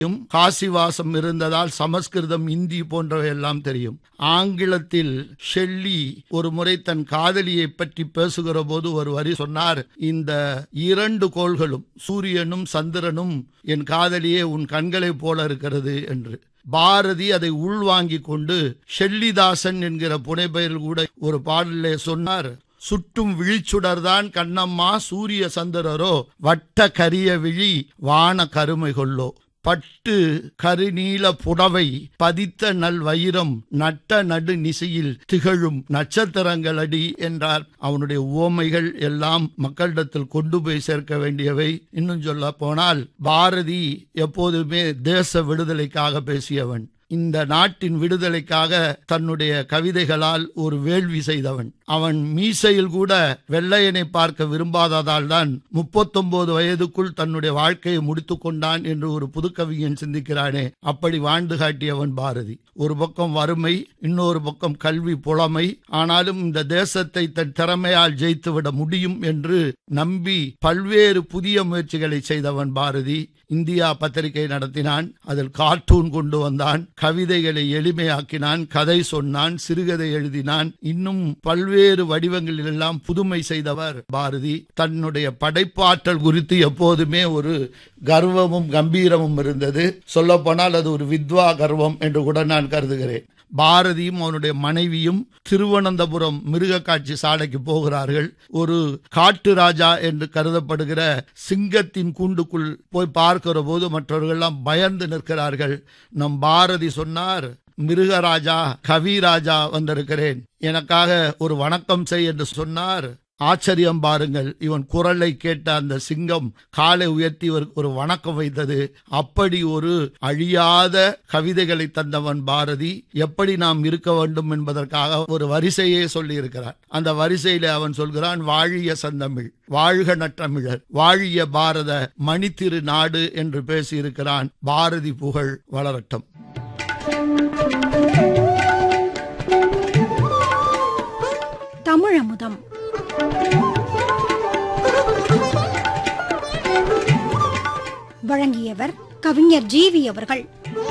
காசிவாசம் இருந்ததால் சமஸ்கிருதம் இந்தி போன்றவை எல்லாம் தெரியும் ஆங்கிலத்தில் ஷெல்லி ஒரு முறை தன் காதலியை பற்றி பேசுகிற போது ஒரு வரி சொன்னார் இந்த இரண்டு கோள்களும் சூரியனும் சந்திரனும் என் காதலியே உன் கண்களைப் போல இருக்கிறது என்று பாரதி அதை உள்வாங்கிக் கொண்டு ஷெல்லிதாசன் என்கிற புனைப்பெயரில் கூட ஒரு பாடலே சொன்னார் சுட்டும் விழிச்சுடர்தான் கண்ணம்மா சூரிய சந்திரரோ வட்ட கரிய விழி வான கருமை கொள்ளோ பட்டு கருநீல புடவை பதித்த நல் வைரம் நட்ட நடு நிசையில் திகழும் நட்சத்திரங்களடி என்றார் அவனுடைய உவமைகள் எல்லாம் மக்களிடத்தில் கொண்டு போய் சேர்க்க வேண்டியவை இன்னும் சொல்ல போனால் பாரதி எப்போதுமே தேச விடுதலைக்காக பேசியவன் இந்த நாட்டின் விடுதலைக்காக தன்னுடைய கவிதைகளால் ஒரு வேள்வி செய்தவன் அவன் மீசையில் கூட வெள்ளையனை பார்க்க விரும்பாததால் தான் முப்பத்தொன்பது வயதுக்குள் தன்னுடைய வாழ்க்கையை முடித்து கொண்டான் என்று ஒரு புதுக்கவிஞன் சிந்திக்கிறானே அப்படி வாழ்ந்து காட்டியவன் பாரதி ஒரு பக்கம் வறுமை இன்னொரு பக்கம் கல்வி புலமை ஆனாலும் இந்த தேசத்தை தன் திறமையால் ஜெயித்துவிட முடியும் என்று நம்பி பல்வேறு புதிய முயற்சிகளை செய்தவன் பாரதி இந்தியா பத்திரிகை நடத்தினான் அதில் கார்ட்டூன் கொண்டு வந்தான் கவிதைகளை எளிமையாக்கினான் கதை சொன்னான் சிறுகதை எழுதினான் இன்னும் பல்வேறு வடிவங்களில் எல்லாம் புதுமை செய்தவர் பாரதி தன்னுடைய படைப்பாற்றல் குறித்து எப்போதுமே ஒரு கர்வமும் கம்பீரமும் இருந்தது சொல்ல போனால் அது ஒரு வித்வா கர்வம் என்று கூட நான் கருதுகிறேன் பாரதியும் அவனுடைய மனைவியும் திருவனந்தபுரம் மிருக காட்சி சாலைக்கு போகிறார்கள் ஒரு காட்டு ராஜா என்று கருதப்படுகிற சிங்கத்தின் கூண்டுக்குள் போய் பார்க்கிற போது மற்றவர்கள்லாம் பயந்து நிற்கிறார்கள் நம் பாரதி சொன்னார் மிருகராஜா கவிராஜா வந்திருக்கிறேன் எனக்காக ஒரு வணக்கம் செய் என்று சொன்னார் ஆச்சரியம் பாருங்கள் இவன் குரலை கேட்ட அந்த சிங்கம் காலை உயர்த்தி இவருக்கு ஒரு வணக்கம் வைத்தது அப்படி ஒரு அழியாத கவிதைகளை தந்தவன் பாரதி எப்படி நாம் இருக்க வேண்டும் என்பதற்காக ஒரு வரிசையே சொல்லி இருக்கிறான் அந்த வரிசையில அவன் சொல்கிறான் வாழிய சந்தமிழ் வாழ்க நற்றமிழர் வாழிய பாரத மணித்திரு நாடு என்று பேசியிருக்கிறான் பாரதி புகழ் வளரட்டும் தமிழமுதம் வழங்கியவர் கவிஞர் ஜீவி அவர்கள்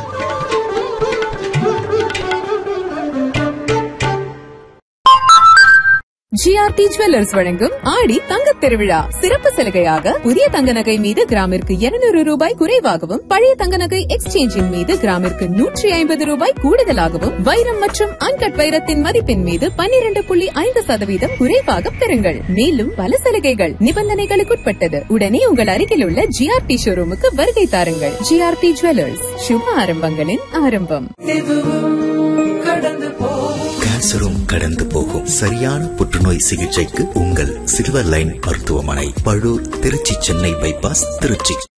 ஜிஆர்டி ஜுவல்லர்ஸ் வழங்கும் ஆடி தங்கத் திருவிழா சிறப்பு சலுகையாக புதிய தங்க நகை மீது கிராமிற்கு இருநூறு ரூபாய் குறைவாகவும் பழைய தங்க நகை எக்ஸ்சேஞ்சின் மீது கிராமிற்கு நூற்றி ஐம்பது ரூபாய் கூடுதலாகவும் வைரம் மற்றும் அன்கட் வைரத்தின் மதிப்பின் மீது பன்னிரண்டு புள்ளி ஐந்து சதவீதம் குறைவாக பெறுங்கள் மேலும் பல சலுகைகள் நிபந்தனைகளுக்குட்பட்டது உடனே உங்கள் அருகில் உள்ள ஜிஆர்டி ஷோரூமுக்கு வருகை தாருங்கள் ஜிஆர்டி ஜுவல்லர்ஸ் சுப ஆரம்பங்களின் ஆரம்பம் கேன்சரும் கடந்து போகும் சரியான புற்றுநோய் சிகிச்சைக்கு உங்கள் சில்வர் லைன் மருத்துவமனை பழூர் திருச்சி சென்னை பைபாஸ் திருச்சி